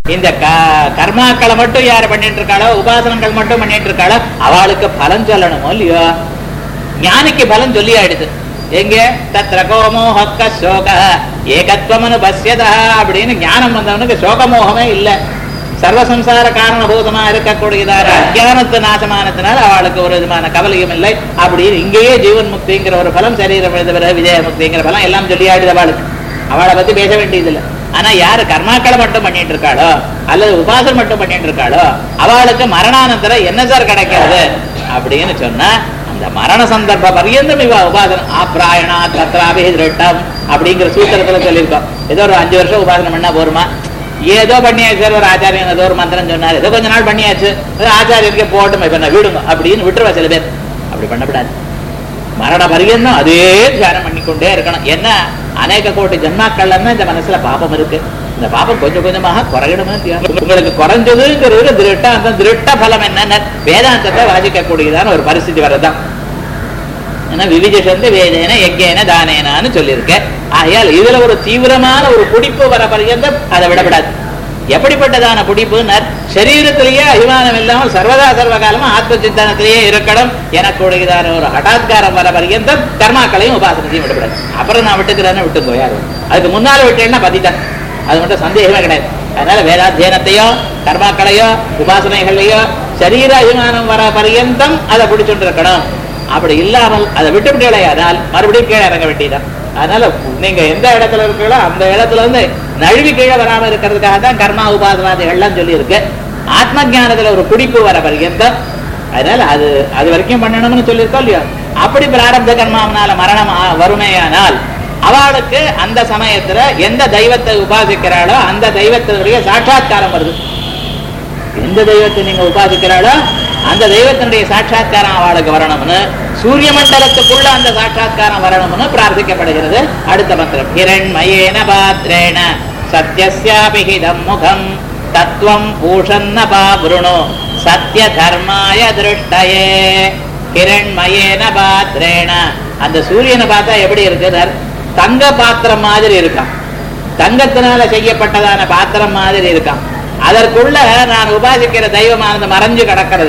இந்த க- கர்மாக்களை மட்டும் யார் பண்ணிட்டு இருக்காளோ உபாசனங்கள் மட்டும் பண்ணிட்டு இருக்காளோ அவளுக்கு பலன் சொல்லணுமோ இல்லையோ ஞானிக்கு பலன் சொல்லி ஆயிடுது எங்க தத்ர கோமோஹக்க சோக ஏகத்வமனு பஸ்யதா அப்படின்னு ஞானம் வந்தவனுக்கு சோகமோகமே இல்ல சர்வசம்சார காரணபூதமா இருக்கக்கூடியதான அஜானத்து நாசமானதுனால அவளுக்கு ஒரு விதமான கவலையும் இல்லை அப்படின்னு இங்கேயே ஜீவன் முக்திங்கிற ஒரு பலம் சரீரம் எழுதவர விஜய முக்திங்கிற பலம் எல்லாம் சொல்லி ஆயிடுது அவளுக்கு அவளை பத்தி பேச வேண்டியதில்லை ஆனா யாரு கர்மாக்களை மட்டும் பண்ணிட்டு இருக்காளோ அல்லது உபாசனம் மட்டும் பண்ணிட்டு இருக்காளோ அவளுக்கு மரணானந்தரம் என்ன சார் கிடைக்கிறது அப்படின்னு சொன்னா அந்த மரண சந்தர்ப்ப பரியந்தம் இவ உபாசனம் ஆப்ராயணா தத்ராபி திருட்டம் அப்படிங்கிற சூத்திரத்துல சொல்லியிருக்கோம் ஏதோ ஒரு அஞ்சு வருஷம் உபாசனம் பண்ணா போருமா ஏதோ பண்ணியாச்சு சார் ஒரு ஆச்சாரியன் ஏதோ ஒரு மந்திரம் சொன்னார் ஏதோ கொஞ்ச நாள் பண்ணியாச்சு ஏதோ ஆச்சாரியனுக்கே போட்டும் இப்ப நான் விடுங்க அப்படின்னு விட்டுருவா சில பேர் அப்படி பண்ணக்கூடாது மரண பரியந்தம் அதே தியானம் பண்ணிக்கொண்டே இருக்கணும் என்ன அநேக கோடி ஜென்மாக்கள்ல தான் இந்த மனசுல பாபம் இருக்கு இந்த பாபம் கொஞ்சம் கொஞ்சமாக குறையணுமே தியானம். உங்களுக்கு குறைஞ்சதுங்கிறது திருட்ட அந்த திருட்ட பலம் என்னன்னு வேதாந்தத்தை வாசிக்கக்கூடியதான ஒரு பரிస్థితి வரதான் ஏன்னா விவிஜசந்து வேதேன யஜ்யேன தானேனான்னு சொல்லியிருக்கேன் ஆகையால் இதுல ஒரு தீவிரமான ஒரு குடிப்பு வர பர்யந்தம் அதை விடப்படாது எப்படிப்பட்டதான குடிப்புனர் சரீரத்திலேயே அபிமானம் இல்லாமல் சர்வதா சர்வ காலமும் ஆத்ம சிந்தனத்திலேயே இருக்கணும் எனக்குடையதான ஒரு ஹடாத்காரம் வர பர்யந்தம் கர்மாக்களையும் உபாசனத்தையும் விடப்படாது அப்புறம் நான் விட்டுக்கிறேன்னு விட்டுக்கோ யாரும் அதுக்கு முன்னால விட்டேன்னா பதித்தான் அது மட்டும் சந்தேகமே கிடையாது அதனால வேதாத்தியனத்தையோ கர்மாக்களையோ உபாசனைகளையோ சரீர அபிமானம் வர பர்யந்தம் அதை பிடிச்சுட்டு இருக்கணும் அப்படி இல்லாமல் அதை விட்டு விடையானால் மறுபடியும் கீழே இறங்க வேண்டியதான் அதனால நீங்க எந்த இடத்துல இருக்கீங்களோ அந்த இடத்துல இருந்து நழுவி கீழே வராம இருக்கிறதுக்காக தான் கர்மா உபாசனாதிகள்லாம் சொல்லி இருக்கு ஆத்ம ஞானத்துல ஒரு குடிப்பு வர பர்யந்தம் அதனால அது அது வரைக்கும் பண்ணணும்னு சொல்லியிருக்கோம் இல்லையோ அப்படி பிராரப்த கர்மாவனால மரணம் ஆ- வறுமையானால் அவளுக்கு அந்த சமயத்துல எந்த தெய்வத்தை உபாசிக்கிறாளோ அந்த தெய்வத்தினுடைய சாட்சாத்காரம் வருது எந்த தெய்வத்தை நீங்க உபாசிக்கிறாளோ அந்த தெய்வத்தினுடைய சாட்சாத்காரம் அவளுக்கு வரணும்னு சூரிய மண்டலத்துக்குள்ள அந்த சாட்சாத்காரம் வரணும்னு பிரார்த்திக்கப்படுகிறது அடுத்த மந்திரம் ஹிரண்மயேன பாத்ரேண சத்யஸ்யாபிஹிதம் முகம் தத்துவம் பூஷன்ன பாவருணு சத்ய தர்மாய திருஷ்டயே ஹிரண்மயேன பாத்ரேண அந்த சூரியனை பார்த்தா எப்படி இருக்குனர் தங்க பாத்திரம் மாதிரி இருக்கான் தங்கத்தினால செய்யப்பட்டதான பாத்திரம் மாதிரி இருக்கான் அதற்குள்ள நான் உபாசிக்கிற தெய்வமானது மறைஞ்சு கிடக்கிறது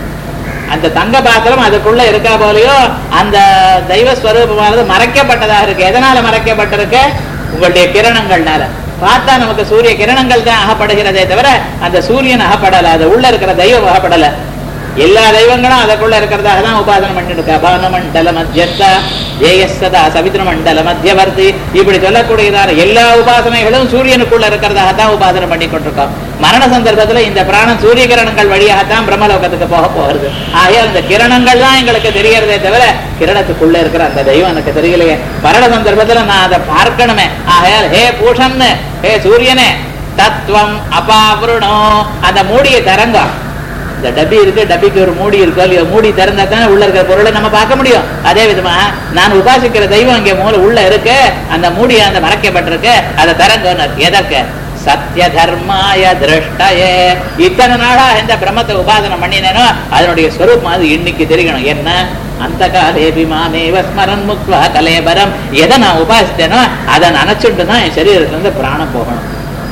அந்த தங்க பாத்திரம் அதுக்குள்ள இருக்கா போலயோ அந்த தெய்வ ஸ்வரூபமானது மறைக்கப்பட்டதாக இருக்கு எதனால மறைக்கப்பட்டிருக்கு உங்களுடைய கிரணங்கள்னால பார்த்தா நமக்கு சூரிய கிரணங்கள் தான் அகப்படுகிறதே தவிர அந்த சூரியன் அகப்படல அது உள்ள இருக்கிற தெய்வம் அகப்படல எல்லா தெய்வங்களும் அதுக்குள்ள இருக்கிறதாக தான் உபாசனம் பண்ணிட்டு இருக்கா பான மண்டல மத்தியஸ்த ஜேயஸ்ததா சவித்ர மண்டல மத்தியவர்த்தி இப்படி சொல்லக்கூடியதான எல்லா உபாசனைகளும் சூரியனுக்குள்ள இருக்கிறதாக தான் உபாசனை பண்ணி கொண்டிருக்கோம் மரண சந்தர்ப்பத்துல இந்த பிராணம் சூரிய கிரணங்கள் வழியாகத்தான் பிரம்மலோகத்துக்கு போக போகிறது ஆகையால் இந்த கிரணங்கள் தான் எங்களுக்கு தெரியறதே தவிர கிரணத்துக்குள்ள இருக்கிற அந்த தெய்வம் எனக்கு தெரியலையே மரண சந்தர்ப்பத்துல நான் அதை பார்க்கணுமே ஆகையால் ஹே பூஷன்னு ஹே சூரியனே தத்துவம் அபாவருணோ அந்த மூடிய தரங்கம் இந்த டப்பி இருக்கு டப்பிக்கு ஒரு மூடி இருக்கோ இல்லையோ மூடி திறந்தா தானே உள்ள இருக்கிற பொருளை நம்ம பார்க்க முடியும் அதே விதமா நான் உபாசிக்கிற தெய்வம் இங்க மூல உள்ள இருக்கு அந்த மூடி அந்த மறைக்கப்பட்டிருக்கு அதை திறங்கன்னு எதற்கு சத்திய தர்மாய திருஷ்டயே இத்தனை நாளா எந்த பிரம்மத்தை உபாசனம் பண்ணினேனோ அதனுடைய ஸ்வரூபம் அது இன்னைக்கு தெரியணும் என்ன அந்த காலேபி மாமேவ ஸ்மரன் முக்வா கலேபரம் எதை நான் உபாசித்தேனோ அதை நினைச்சுட்டு தான் என் சரீரத்துல இருந்து பிராணம் போகணும்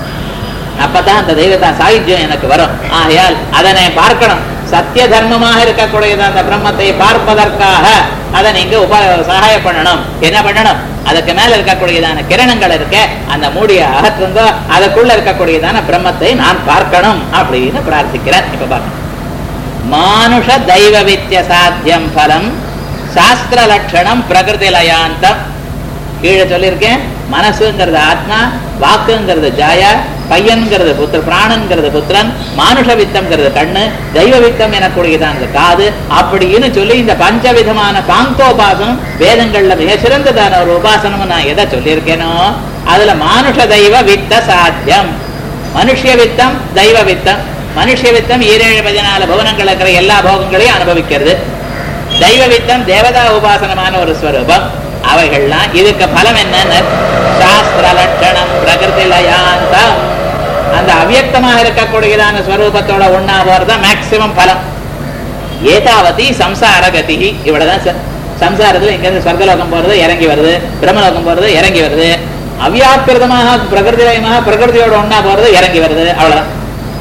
அப்பதான் அந்த தெய்வத்தா சாகித்யம் எனக்கு வரும் ஆகையால் அதனை பார்க்கணும் சத்திய தர்மமாக இருக்கக்கூடியது அந்த பிரம்மத்தை பார்ப்பதற்காக அதை நீங்க உப சகாய பண்ணணும் என்ன பண்ணணும் அதுக்கு மேல இருக்கக்கூடியதான கிரணங்கள் இருக்க அந்த மூடிய அகற்றுந்தோ அதுக்குள்ள இருக்கக்கூடியதான பிரம்மத்தை நான் பார்க்கணும் அப்படின்னு பிரார்த்திக்கிறேன் இப்ப பாருங்க மானுஷ தெய்வ வித்திய சாத்தியம் பலம் சாஸ்திர லட்சணம் பிரகிருதி லயாந்தம் கீழே சொல்லியிருக்கேன் மனசுங்கிறது ஆத்மா வாக்குங்கிறது ஜாயா பையன்கிறது புத்திர பிராணன்கிறது புத்திரன் மானுஷ வித்தம்ங்கிறது கண்ணு தெய்வ வித்தம் எனக்கூடியதான் அந்த காது அப்படின்னு சொல்லி இந்த பஞ்சவிதமான பாங்கோபாசனம் வேதங்கள்ல மிக சிறந்ததான ஒரு உபாசனம் நான் எதை சொல்லியிருக்கேனோ அதுல மானுஷ தெய்வ வித்த சாத்தியம் மனுஷ்ய வித்தம் தெய்வ வித்தம் மனுஷ்ய வித்தம் ஈரேழு பதினாலு புவனங்கள் இருக்கிற எல்லா போகங்களையும் அனுபவிக்கிறது தெய்வ வித்தம் தேவதா உபாசனமான ஒரு ஸ்வரூபம் அவைகள்லாம் இதுக்கு பலம் என்னன்னு சாஸ்திர லட்சணம் பிரகிருதி லயாந்தம் அந்த அவ்யக்தமாக இருக்கக்கூடியதான ஸ்வரூபத்தோட ஒன்னா போறதுதான் மேக்சிமம் பலம் ஏதாவதி சம்சார கதி இவ்வளவுதான் ச- சம்சாரத்துல இங்க இருந்து சொர்க்கலோகம் போறது இறங்கி வருது பிரம்மலோகம் போறது இறங்கி வருது அவ்யாக்கிருதமாக பிரகிருதிமயமாக பிரகிருதியோட ஒண்ணா போறது இறங்கி வருது அவ்வளவுதான்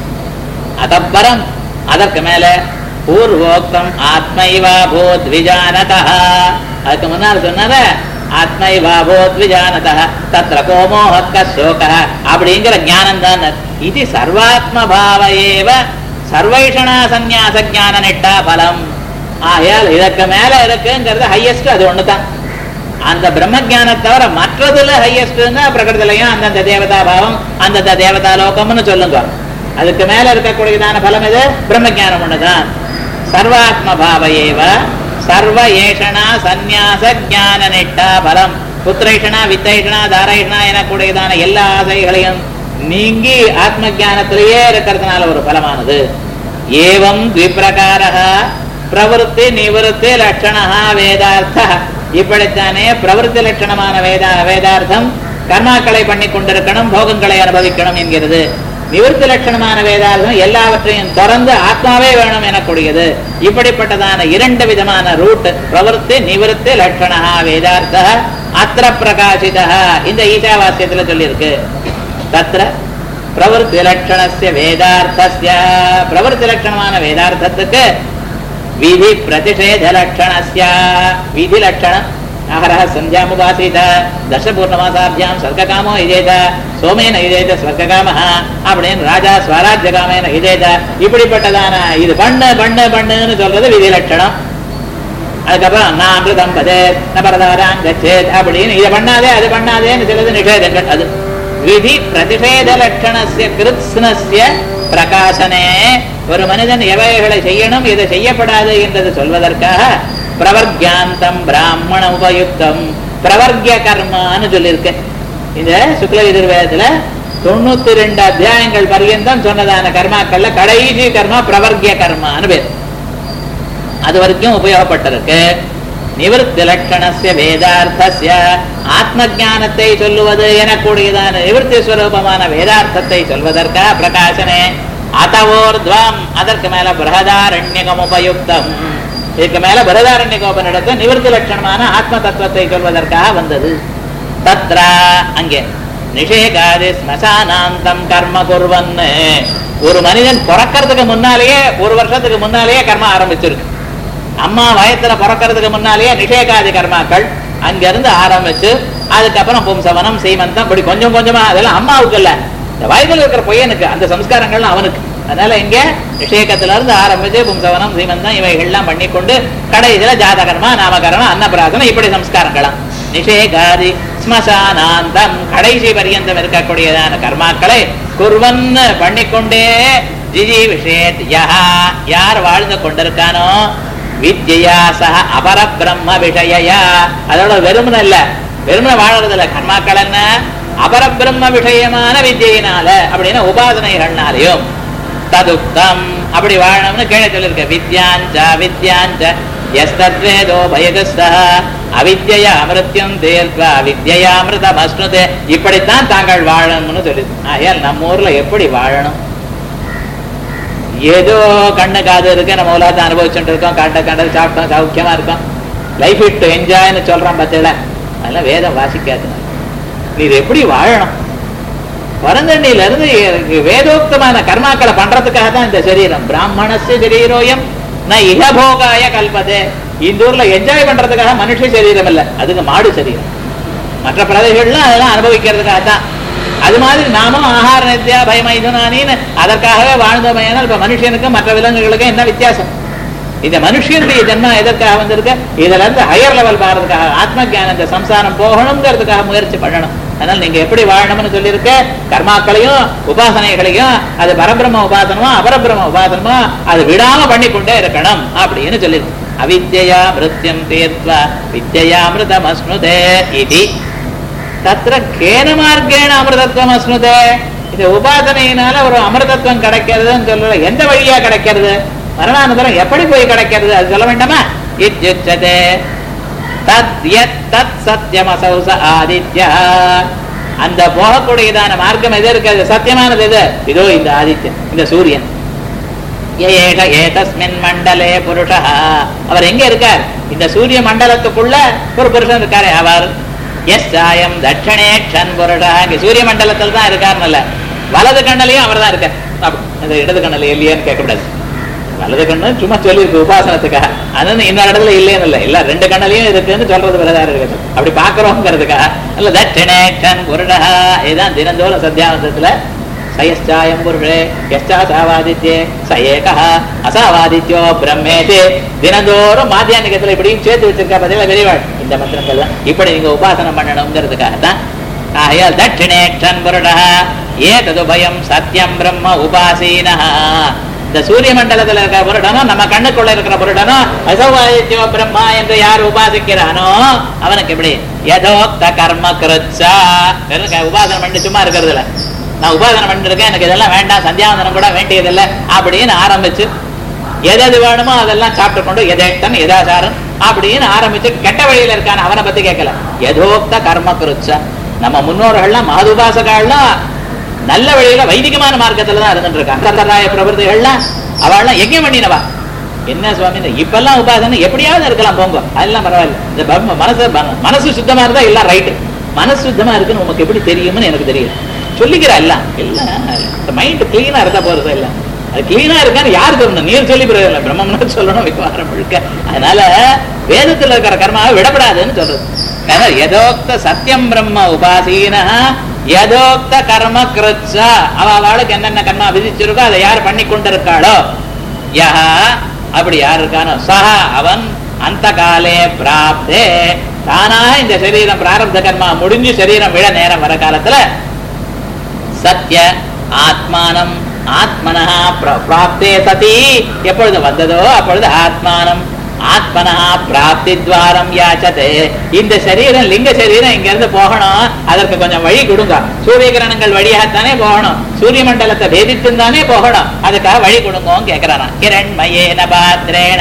அதப்பரம் அதற்கு மேல பூர்வோக்தம் ஆத்மைவா போத் விஜானதா அதுக்கு முன்னால் சொன்னத ஆத்மைவா போத் விஜானதா தத்ர கோமோஹக்க சோக அப்படிங்கிற ஞானம் தான் இது சர்வாத்ம பாவ ஏவ சர்வைஷணா சந்நியாச ஞான நெட்டா பலம் ஆகையால் இதற்கு மேல இருக்குங்கிறது ஹையஸ்ட் அது ஒண்ணுதான் அந்த பிரம்ம ஞானம் தவிர மற்றதுல ஹையஸ்ட்னா பிரகிருதிலையும் அந்தந்த தேவதா பாவம் அந்தந்த தேவதா லோகம்னு சொல்லுங்க அதுக்கு மேல இருக்கக்கூடியதான பலம் இது பிரம்ம ஞானம் ஒண்ணுதான் சர்வாத்ம பாவ ஏவ சர்வ ஏஷணா சந்நியாச ஞான நெட்டா பலம் புத்திரேஷணா வித்தைஷணா தாரேஷணா எனக்கூடியதான எல்லா ஆசைகளையும் நீங்கி ஆத்ம ஞானத்திலேயே இருக்கிறதுனால ஒரு பலமானது ஏவம் த்விப்பிரகாரः பிரவருத்தி நிவருத்தி லட்சணா வேதார்த்த இப்படித்தானே பிரவருத்தி லட்சணமான வேதா வேதார்த்தம் கர்மாக்களை பண்ணி கொண்டிருக்கணும் போகங்களை அனுபவிக்கணும் என்கிறது நிவர்த்தி லட்சணமான வேதார்த்தம் எல்லாவற்றையும் திறந்து ஆத்மாவே வேணும் எனக்கூடியது இப்படிப்பட்டதான இரண்டு விதமான ரூட் பிரவருத்தி நிவர்த்தி லட்சணா வேதார்த்த அத்திர பிரகாசிதா இந்த ஈசாவாசியத்துல சொல்லியிருக்கு தத்திர பிரவருத்தி லட்சணஸ்ய வேதார்த்தஸ்ய பிரவருத்தி லட்சணமான வேதார்த்தத்துக்கு விதி பிரதிஷேத லட்சணஸ்ய விதி லட்சணம் அகரஹ சந்தியாமுபாசீத தசபூர்ணமாசாபியாம் ஸ்வர்ககாமோ இதேத சோமேன இதேத ஸ்வர்ககாமஹ அப்படின்னு ராஜா ஸ்வராஜ்ய காமேன இதேத இப்படிப்பட்டதான இது பண்ணு பண்ணு பண்ணுன்னு சொல்றது விதி லட்சணம் அதுக்கப்புறம் நான் அமிர்தம் பதே நபரதாராம் கச்சேத் அப்படின்னு இதை பண்ணாதே அது பண்ணாதேன்னு சிலது நிஷேதங்கள் அது விதி பிரதிஷேத லட்சணஸ்ய கிருத்ஸ்னஸ்ய பிரகாசனே ஒரு மனிதன் எவைகளை செய்யணும் இதை செய்யப்படாது என்றது சொல்வதற்காக பிரவர்கியாந்தம் பிராமண உபயுக்தம் பிரவர்கிய கர்மான்னு சொல்லியிருக்கு இந்த சுக்ல எதிர்வேதத்துல தொண்ணூத்தி ரெண்டு அத்தியாயங்கள் பர்யந்தம் சொன்னதான கர்மாக்கள்ல கடைசி கர்மா பிரவர்கிய கர்மான்னு பேர் அது வரைக்கும் உபயோகப்பட்டிருக்கு நிவர்த்தி லட்சணஸ்ய வேதார்த்தஸ்ய ஆத்ம ஞானத்தை சொல்லுவது எனக்கூடியதான நிவர்த்தி ஸ்வரூபமான வேதார்த்தத்தை சொல்வதற்காக பிரகாசனே அதவோர்துவம் அதற்கு மேல பிரகதாரண்யகம் உபயுக்தம் இதுக்கு மேல பிரகதாரண்யகோபனிடத்தை நிவர்த்தி லட்சணமான ஆத்ம தத்துவத்தை சொல்வதற்காக வந்தது தத்ரா அங்கே நிஷேகாதி ஸ்மசானாந்தம் கர்ம குர்வன்னு ஒரு மனிதன் பிறக்கிறதுக்கு முன்னாலேயே ஒரு வருஷத்துக்கு முன்னாலேயே கர்மம் ஆரம்பிச்சிருக்கு அம்மா வயத்துல பிறக்கிறதுக்கு முன்னாலேயே நிஷேகாதி கர்மாக்கள் அங்கிருந்து ஆரம்பிச்சு அதுக்கப்புறம் பும்சவனம் சீமந்தம் இப்படி கொஞ்சம் கொஞ்சமா அதெல்லாம் அம்மாவுக்கு இல்ல இந்த வயதுல இருக்கிற பையனுக்கு அந்த சம்ஸ்காரங்கள் அவனுக்கு அதனால இங்க நிஷேகத்துல இருந்து ஆரம்பிச்சு பும்சவனம் சீமந்தம் இவைகள்லாம் பண்ணி கொண்டு கடைசியில ஜாதகர்மா நாமகரணம் அன்னபிராசனம் இப்படி சம்ஸ்காரங்களாம் நிஷேகாதி ஸ்மசானாந்தம் கடைசி பரியந்தம் இருக்கக்கூடியதான கர்மாக்களை குர்வன்னு பண்ணிக்கொண்டே ஜிஜி விஷேத் யஹா யார் வாழ்ந்து கொண்டிருக்கானோ வித்யா சக அபர பிரம்ம விஷயா அதோட வெறுமன இல்ல வெறுமன வாழறது இல்ல கர்மாக்கள் என்ன அபர பிரம்ம விஷயமான வித்யினால அப்படின்னா உபாசனைகள்னாலையும் ததுக்தம் அப்படி வாழணும்னு கீழே சொல்லிருக்க வித்யாஞ்ச வித்யாஞ்ச எஸ்தத்வேதோ பயகஸ்தா அவித்யா அமிர்த்தியம் தேர்வா வித்யா அமிர்தம் அஸ்னுதே இப்படித்தான் தாங்கள் வாழணும்னு சொல்லி ஆகையால் நம்ம ஊர்ல எப்படி வாழணும் ஏதோ கண்ணு காது இருக்கு நம்ம உலகத்தை அனுபவிச்சுட்டு இருக்கோம் கண்ட கண்டது சாப்பிட்டோம் சௌக்கியமா இருக்கோம் லைஃப் இட் என்ஜாய்னு சொல்றான் பார்த்தீங்களா அதெல்லாம் வேதம் வாசிக்காது நீ இது எப்படி வாழணும் பிறந்தண்ணில இருந்து வேதோக்தமான கர்மாக்களை பண்றதுக்காக தான் இந்த சரீரம் பிராமணசு சரீரோயம் நான் இகபோகாய கல்பதே இந்த ஊர்ல என்ஜாய் பண்றதுக்காக மனுஷ சரீரம் இல்ல அதுக்கு மாடு சரீரம் மற்ற பிரதேசங்கள்லாம் அதெல்லாம் அனுபவிக்கிறதுக்காக தான் அது மாதிரி நாமும் ஆகார நித்யா பயமைதுனானின்னு அதற்காகவே வாழ்ந்தோமையானால் இப்ப மனுஷனுக்கும் மற்ற விலங்குகளுக்கும் என்ன வித்தியாசம் இந்த மனுஷனுடைய ஜென்மம் எதற்காக வந்திருக்கு இதுல இருந்து ஹையர் லெவல் பாடுறதுக்காக ஆத்ம ஜானம் இந்த சம்சாரம் போகணுங்கிறதுக்காக முயற்சி பண்ணணும் அதனால நீங்க எப்படி வாழணும்னு சொல்லியிருக்க கர்மாக்களையும் உபாசனைகளையும் அது பரபிரம்ம உபாசனமோ அபரபிரம்ம உபாசனமோ அது விடாம பண்ணி கொண்டே இருக்கணும் அப்படின்னு சொல்லியிருக்கு அவித்யா மிருத்யம் தீர்த்வா வித்யா மிருதம் அஸ்னுதே இது தத்திர கேன மார்க்கேன அமிர்தத்துவம் அஸ்னுதே இது உபாசனையினால ஒரு அமிர்தத்துவம் கிடைக்கிறதுன்னு சொல்ற எந்த வழியா கிடைக்கிறது மரணானந்தரம் எப்படி போய் கிடைக்கிறது அது சொல்ல வேண்டாமா இத்யுச்சதே தத் யத் தத் சத்யமசௌ ச ஆதித்யா அந்த போகக்கூடியதான மார்க்கம் எது இருக்கிறது சத்தியமானது எது இதோ இந்த ஆதித்யன் இந்த சூரியன் ஏக ஏதஸ்மின் மண்டலே புருஷா அவர் எங்க இருக்கார் இந்த சூரிய மண்டலத்துக்குள்ள ஒரு புருஷன் இருக்காரு அவர் எஸ் சாயம் தட்சணே க்ஷன் புருடா இங்க சூரிய மண்டலத்தில் தான் இருக்காருன்னு வலது கண்ணிலையும் அவர் தான் இருக்கார் அப்படி அந்த இடது கண்ணில் இல்லையான்னு கேட்கக்கூடாது வலது கண்ணு சும்மா சொல்லியிருக்கு உபாசனத்துக்காக அது இன்னொரு இடத்துல இல்லைன்னு இல்லை இல்ல ரெண்டு கண்ணிலையும் இருக்குன்னு சொல்றது பிரதாரம் இருக்குது அப்படி பாக்குறோங்கிறதுக்காக இல்ல தட்சணே க்ஷன் புருடா இதுதான் தினந்தோறும் சத்தியாவந்தத்துல சயஸ்சாயம் புருஷே யஸ்சா சாவாதித்யே ச ஏகா அசாவாதித்யோ பிரம்மேதே தினந்தோறும் மாத்தியானிகத்துல இப்படியும் சேர்த்து வச்சிருக்கா பதில பெரியவாள் இந்த மந்திரங்கள் தான் இப்படி நீங்க உபாசனம் பண்ணணுங்கிறதுக்காக தான் ஆகையால் தட்சிணே க்ஷன் புருடா ஏததுபயம் சத்தியம் பிரம்ம உபாசீனா இந்த சூரிய மண்டலத்துல இருக்கிற புருடனும் நம்ம கண்ணுக்குள்ள இருக்கிற புருடனும் அசௌவாதித்யோ பிரம்மா என்று யார் உபாசிக்கிறானோ அவனுக்கு எப்படி யதோக்த கர்ம கிருச்சா வெறும் க- உபாசனம் பண்ணி சும்மா இருக்கிறது இல்ல நான் உபாசனம் பண்ணிருக்கேன் எனக்கு இதெல்லாம் வேண்டாம் சந்தியாவந்தனம் கூட வேண்டியதில்லை அப்படின்னு ஆரம்பிச்சு எது எது வேணுமோ அதெல்லாம் சாப்பிட்டு கொண்டு எதேக்தன் எதாசாரம் அப்படின்னு ஆரம்பிச்சு கெட்ட வழியில இருக்கான அவனை பத்தி கேட்கல யதோக்த கர்ம கிருச்ச நம்ம முன்னோர்கள்லாம் மாதுபாசகாள்லாம் நல்ல வழியில வைதிகமான மார்க்கத்துல தான் இருந்துட்டு இருக்காங்க சந்தராய பிரபுதிகள்லாம் அவள்லாம் யஜ்யம் பண்ணினவா என்ன சுவாமி இந்த இப்பெல்லாம் உபாசனை எப்படியாவது இருக்கலாம் போங்க அதெல்லாம் பரவாயில்ல இந்த பிரம்ம மனசு மனசு சுத்தமா இருந்தா எல்லாம் ரைட்டு மனசு சுத்தமா இருக்குன்னு உனக்கு எப்படி தெரியும்னு எனக்கு தெரியும் சொல்லிக்கிறா எல்லாம் எல்லாம் இந்த மைண்ட் கிளீனா இருந்தா போறது எல்லாம் அது கிளீனா இருக்கான்னு யாரு சொல்லணும் நீர் சொல்லி பிரயோஜனம் பிரம்மம்னு சொல்லணும் விவகாரம் முழுக்க அதனால வேதத்துல இருக்கிற கர்மாவை விடப்படாதுன்னு சொல்றது அதனால யதோக்த சத்தியம் பிரம்ம உபாசீனா யதோக்த கர்ம கிருச்சா அவ அவளுக்கு என்னென்ன கர்மா விதிச்சிருக்கோ அதை யார் பண்ணி கொண்டிருக்காளோ யஹா அப்படி யார் இருக்கானோ சஹா அவன் அந்த காலே பிராப்தே தானா இந்த சரீரம் பிராரப்த கர்மா முடிஞ்சு சரீரம் விழ நேரம் வர காலத்துல சத்ய ஆத்மானம் ஆத்மனா பிர- பிராப்தே சதி எப்பொழுது வந்ததோ அப்பொழுது ஆத்மானம் ஆத்மனா பிராப்தி துவாரம் யாச்சதே இந்த சரீரம் லிங்க சரீரம் இங்க இருந்து போகணும் அதற்கு கொஞ்சம் வழி கொடுங்க சூரிய கிரணங்கள் வழியாகத்தானே போகணும் சூரிய மண்டலத்தை பேதித்து தானே போகணும் அதுக்காக வழி கொடுங்கன்னு கேக்குறானா கிரண்மயேன பாத்ரேன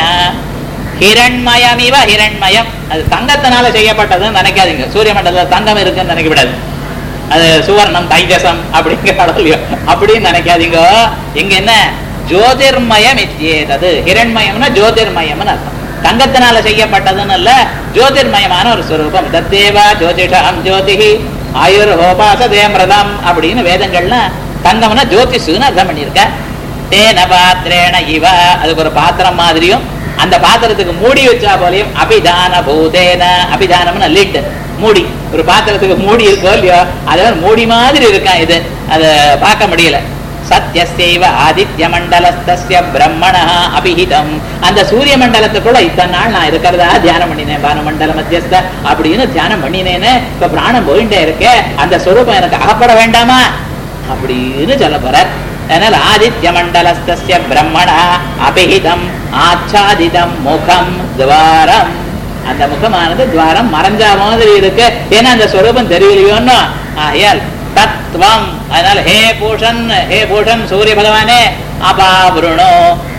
ஹிரண்மயமிவ ஹிரண்மயம் அது தங்கத்தினால செய்யப்பட்டதுன்னு நினைக்காதீங்க சூரிய மண்டலத்துல தங்கம் இருக்குன்னு நினைக்கக்கூடாது அது சுவர்ணம் தைஜசம் அப்படிங்கிற இல்லையோ அப்படின்னு நினைக்காதீங்க இங்க என்ன ஜோதிர்மயம் இத்தியேதது ஹிரண்மயம்னா ஜோதிர்மயம்னு அர்த்தம் தங்கத்தினால செய்யப்பட்டதுன்னு இல்ல ஜோதிர்மயமான ஒரு ஸ்வரூபம் தத்தேவா ஜோதிஷம் ஜோதிஹி ஆயுர் ஹோபாசதே மிரதம் அப்படின்னு வேதங்கள்ல தங்கம்னா ஜோதிஷுன்னு அர்த்தம் பண்ணியிருக்க தேன பாத்திரேன இவ அதுக்கு ஒரு பாத்திரம் மாதிரியும் அந்த பாத்திரத்துக்கு மூடி வச்சா போலையும் அபிதான பூதேன அபிதானம்னு லிட் மூடி ஒரு பாத்திரத்துக்கு மூடி இருக்கோ இல்லையோ அது மாதிரி மூடி மாதிரி இருக்கான் இது அதை பார்க்க முடியல சத்யசைவ ஆதித்ய மண்டலஸ்தஸ்ய பிரம்மணா அபிஹிதம் அந்த சூரிய மண்டலத்துக்குள்ள இத்தனை நாள் நான் இருக்கிறதா தியானம் பண்ணினேன் பானு மண்டல மத்தியஸ்த அப்படின்னு தியானம் பண்ணினேன்னு இப்ப பிராணம் போயிட்டே இருக்கே அந்த ஸ்வரூபம் எனக்கு அகப்பட வேண்டாமா அப்படின்னு சொல்ல போறார் அதனால ஆதித்ய மண்டலஸ்தஸ்ய பிரம்மணா அபிஹிதம் ஆச்சாதிதம் முகம் துவாரம் அந்த முகமானது துவாரம் மறைஞ்சா மாதிரி இருக்கு ஏன்னா அந்த ஸ்வரூபம் தெரியலையோன்னு ஆகையால் தத்துவம் அதனால ஹே பூஷன் ஹே பூஷன் சூரிய பகவானே அபாபுருணோ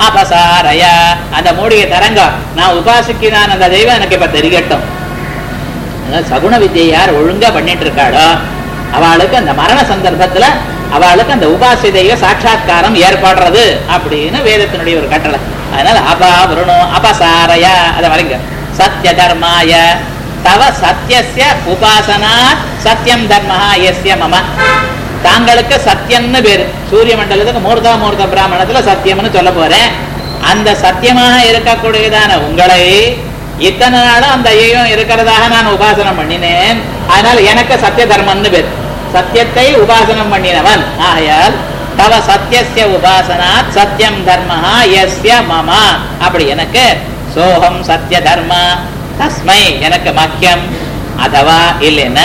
அபசாரய அந்த மூடிய தரங்க நான் உபாசிக்கிறான் அந்த தெய்வம் எனக்கு இப்ப தெரியட்டும் அதனால சகுண வித்தியை யார் ஒழுங்கா பண்ணிட்டு இருக்காளோ அவளுக்கு அந்த மரண சந்தர்ப்பத்துல அவளுக்கு அந்த உபாசி தெய்வ சாட்சா்காரம் ஏற்படுறது அப்படின்னு வேதத்தினுடைய ஒரு கட்டளை அதனால அபாபுருணோ அபசாரய அதை வரைங்க சத்ய தர்மாய தவ சத்யஸ்ய உபாசனா சத்தியம் தர்மஹா எஸ்ய மம தாங்களுக்கு சத்தியம்னு பேரு சூரிய மண்டலத்துக்கு மூர்த்தா மூர்த்த பிராமணத்துல சத்தியம்னு சொல்ல போறேன் அந்த சத்தியமாக இருக்கக்கூடியதான உங்களை இத்தனை நாளும் அந்த ஐயம் இருக்கிறதாக நான் உபாசனம் பண்ணினேன் அதனால் எனக்கு சத்திய தர்மம்னு பேர் சத்தியத்தை உபாசனம் பண்ணினவன் ஆகையால் தவ சத்தியஸ்ய உபாசனாத் சத்தியம் தர்மஹா எஸ்ய மம அப்படி எனக்கு சோகம் சத்திய தர்ம தஸ்மை எனக்கு மக்கியம் அதவா இல்லைன்னா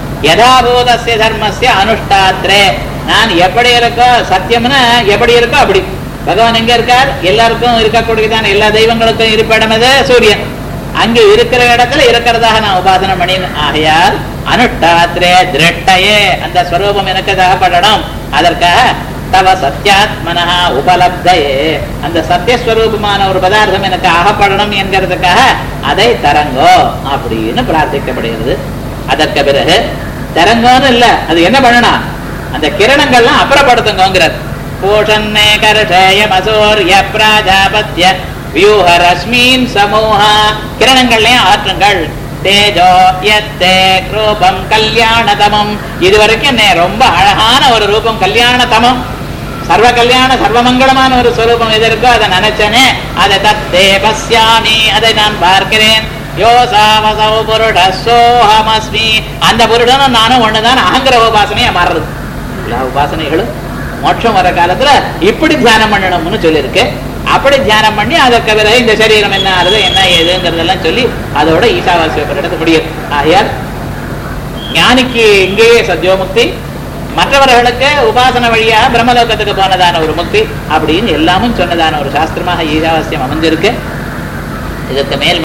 யதாபூதஸ்ய தர்மஸ்ய அனுஷ்டாத்ரே நான் எப்படி இருக்கோ சத்தியம்னா எப்படி இருக்கோ அப்படி பகவான் எங்க இருக்கார் எல்லாருக்கும் இருக்கக்கூடியதான எல்லா தெய்வங்களுக்கும் இருப்பிடம் எது சூரியன் அங்க இருக்கிற இடத்துல இருக்கிறதாக நான் உபாசனம் பண்ணினேன் ஆகையால் அனுஷ்டாத்ரே திருஷ்டயே அந்த ஸ்வரூபம் எனக்கு தகப்படணும் அதற்காக தவ சத்தியாத்மனா உபலப்தையே அந்த சத்தியஸ்வரூபமான ஒரு பதார்த்தம் எனக்கு ஆகப்படணும் என்கிறதுக்காக அதை தரங்கோ அப்படின்னு பிரார்த்திக்கப்படுகிறது அதற்கு பிறகு தரங்கோன்னு இல்ல அது என்ன பண்ணணும் அந்த கிரணங்கள்லாம் அப்புறப்படுத்துங்கிறார் பூஷன்னே கர்ஷய மசோர்ய பிராஜாபத்ய வியூஹ ரஸ்மீன் சமூகா கிரணங்கள்லயும் ஆற்றுங்கள் தேஜோ யத்தே ரூபம் கல்யாணதமம் இது வரைக்கும் என்ன ரொம்ப அழகான ஒரு ரூபம் கல்யாணதமம் சர்வ கல்யாண சர்வமங்கலமான ஒரு ஸ்வரூபம் எது இருக்கோ அதை நினைச்சனே அதை தத்தே பஸ்யாமி அதை நான் பார்க்கிறேன் யோசாவசௌ புருட சோஹமஸ்மி அந்த புருடனும் நானும் ஒண்ணுதான் அகங்கிற உபாசனையா மாறுறது எல்லா உபாசனைகளும் மோட்சம் வர காலத்துல இப்படி தியானம் பண்ணணும்னு சொல்லியிருக்கு அப்படி தியானம் பண்ணி அதற்கு பிறகு இந்த சரீரம் என்ன ஆகுது என்ன ஏதுங்கிறதெல்லாம் சொல்லி அதோட ஈசாவாசிய பரிடத்து முடியும் ஆகையால் ஞானிக்கு இங்கேயே சத்யோமுக்தி மற்றவர்களுக்கு உபாசன வழியா பிரம்மலோகத்துக்கு போனதான ஒரு முக்தி அப்படின்னு எல்லாமும் சொன்னதான ஒரு சாஸ்திரமாக ஈசாவாசியம் அமைஞ்சிருக்கு இதற்கு மேல்